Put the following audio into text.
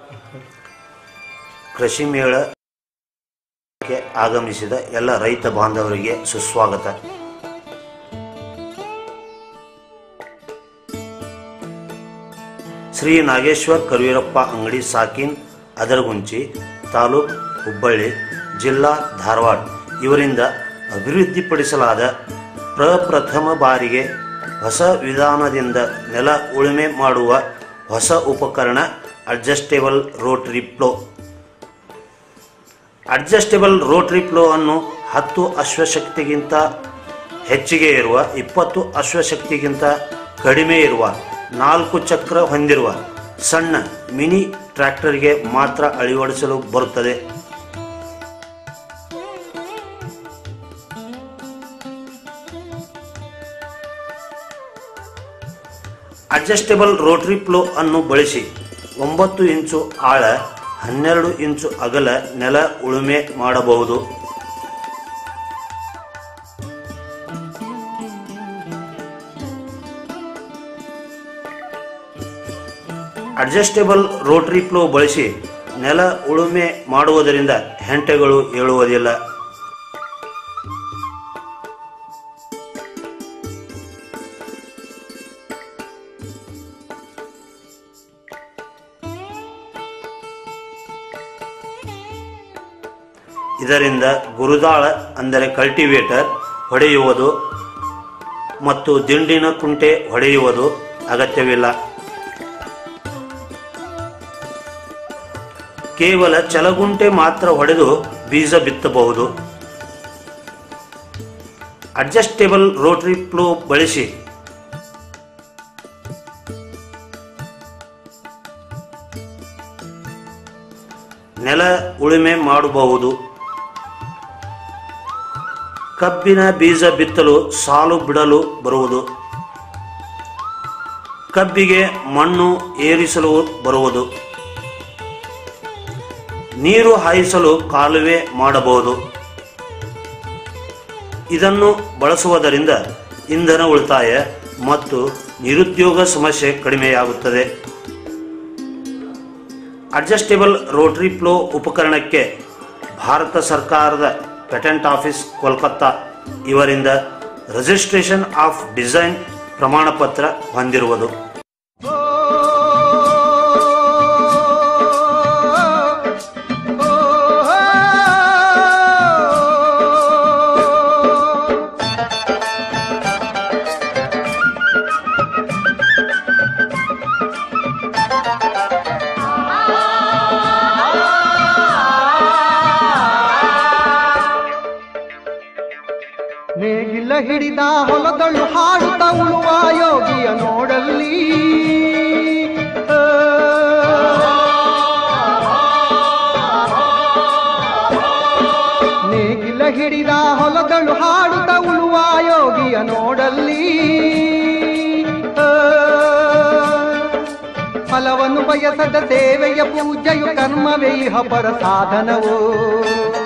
ಕೃಷಿ ಮೇಳಕ್ಕೆ ಆಗಮಿಸಿದ ಎಲ್ಲ ರೈತ ಬಾಂಧವರಿಗೆ ಸುಸ್ವಾಗತ ಶ್ರೀ ನಾಗೇಶ್ವರ್ ಕರುವೀರಪ್ಪ ಅಂಗಡಿ ಸಾಕಿನ್ ಅದರಗುಂಚಿ ತಾಲೂಕ್ ಹುಬ್ಬಳ್ಳಿ ಜಿಲ್ಲಾ ಧಾರವಾಡ ಇವರಿಂದ ಅಭಿವೃದ್ಧಿಪಡಿಸಲಾದ ಪ್ರಪ್ರಥಮ ಬಾರಿಗೆ ಹೊಸ ವಿಧಾನದಿಂದ ನೆಲ ಉಳುಮೆ ಮಾಡುವ ಹೊಸ ಉಪಕರಣ adjustable rotary plough adjustable rotary plough ಅನ್ನು ಹತ್ತು ಅಶ್ವಶಕ್ತಿಗಿಂತ ಹೆಚ್ಚಿಗೆ ಇರುವ ಇಪ್ಪತ್ತು ಅಶ್ವಶಕ್ತಿಗಿಂತ ಕಡಿಮೆ ಇರುವ ನಾಲ್ಕು ಚಕ್ರ ಹೊಂದಿರುವ ಸಣ್ಣ ಮಿನಿ ಟ್ರ್ಯಾಕ್ಟರ್ಗೆ ಮಾತ್ರ ಅಳವಡಿಸಲು ಬರುತ್ತದೆ ಅಡ್ಜಸ್ಟೇಬಲ್ ರೋಟರಿ ಪ್ಲೋ ಅನ್ನು ಬಳಸಿ ಒಂಬತ್ತು ಇಂಚು ಆಳ ಹನ್ನೆರಡು ಇಂಚು ಅಗಲ ನೆಲ ಉಳುಮೆ ಮಾಡಬಹುದು ಅಡ್ಜಸ್ಟೇಬಲ್ ರೋಟರಿ ಪ್ಲೋ ಬಳಸಿ ನೆಲ ಉಳುಮೆ ಮಾಡುವುದರಿಂದ ಹೆಂಟೆಗಳು ಏಳುವುದಿಲ್ಲ ಇದರಿಂದ ಗುರುದಾಳ ಅಂದರೆ ಕಲ್ಟಿವೇಟರ್ ಹೊಡೆಯುವುದು ಮತ್ತು ದಿಂಡಿನ ಕುಂಟೆ ಹೊಡೆಯುವುದು ಅಗತ್ಯವಿಲ್ಲ ಕೇವಲ ಚಲಗುಂಟೆ ಮಾತ್ರ ಹೊಡೆದು ಬೀಜ ಬಿತ್ತಬಹುದು ಅಡ್ಜಸ್ಟೇಬಲ್ ರೋಟರಿ ಪ್ಲೋ ಬಳಸಿ ನೆಲ ಉಳುಮೆ ಮಾಡಬಹುದು ಕಬ್ಬಿನ ಬೀಜ ಬಿತ್ತಲು ಸಾಲು ಬಿಡಲು ಬರುವುದು ಕಬ್ಬಿಗೆ ಮಣ್ಣು ಏರಿಸಲು ಬರುವುದು ನೀರು ಹಾಯಿಸಲು ಕಾಲುವೆ ಮಾಡಬಹುದು ಇದನ್ನು ಬಳಸುವುದರಿಂದ ಇಂಧನ ಉಳಿತಾಯ ಮತ್ತು ನಿರುದ್ಯೋಗ ಸಮಸ್ಯೆ ಕಡಿಮೆಯಾಗುತ್ತದೆ ಅಡ್ಜಸ್ಟೇಬಲ್ ರೋಟರಿ ಫ್ಲೋ ಉಪಕರಣಕ್ಕೆ ಭಾರತ ಸರ್ಕಾರದ ಪೇಟೆಂಟ್ ಆಫೀಸ್ ಕೋಲ್ಕತ್ತಾ ಇವರಿಂದ ರಿಜಿಸ್ಟ್ರೇಷನ್ ಆಫ್ ಡಿಸೈನ್ ಪ್ರಮಾಣ ಪತ್ರ ಹೊಂದಿರುವುದು ನೇಗಿಲ ಹಿಡಿದ ಹೊಲದಳು ಹಾಡುತ್ತ ಉಳುವ ಯೋಗಿಯ ನೋಡಲ್ಲಿ ಆ. ನೇಗಿಲ ಹಿಡಿದ ಹೊಲದಳು ಹಾಡುತ್ತ ಉಳುವ ಯೋಗಿಯ ನೋಡಲ್ಲಿ ಆ. ಫಲವನ್ನು ಬಯಸದ ಸೇವೆಯ ಪೂಜೆಯು ಕರ್ಮವೇ ಇಹ ಪರ ಸಾಧನವು